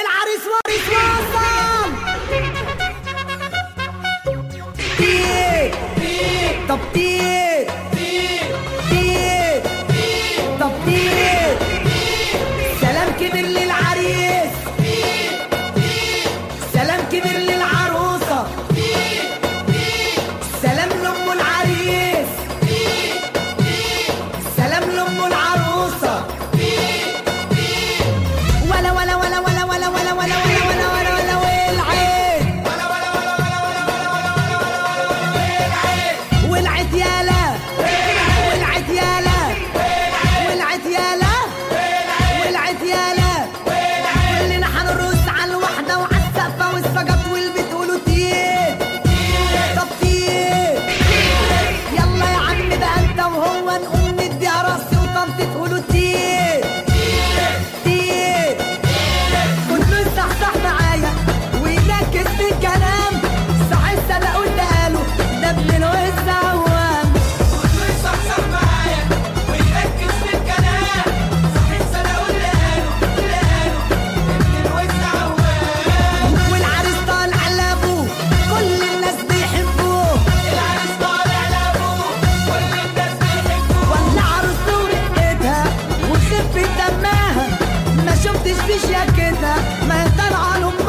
العريس وارث وصل طير طب طير طير طب طير سلام كبير للعريس سلام كبير للعروسة سلام لأم العريس سلام لأم العروسة ولا ولا ولا ولا ولا ولا ولا ولا ولا ولا ولا والعين والعت يالا والعت يالا والعت يالا والعت يالا كلنا حنرقص على الوحدة وعلى السقفة والسجط والبيت قولوا تيت طب تيت يلا يا عم بقى انت وهو نقوم نديها راسي وطنطي تقولوا تيت تيت كله يصحصح معايا ويركز في الكلام صح السلق واللي قاله ده ابن الوز عوام كله يصحصح معايا ويركز في الكلام صح السنة واللي قاله اللي قاله ابن الوز عوام والعريس طالع لابوه كل الناس بيحبوه العريس طالع لابوه كل الناس بيحبوه ولا عروسته ورقتها وخفة دمها ما شفتش في شياكتها ما هي طالعة له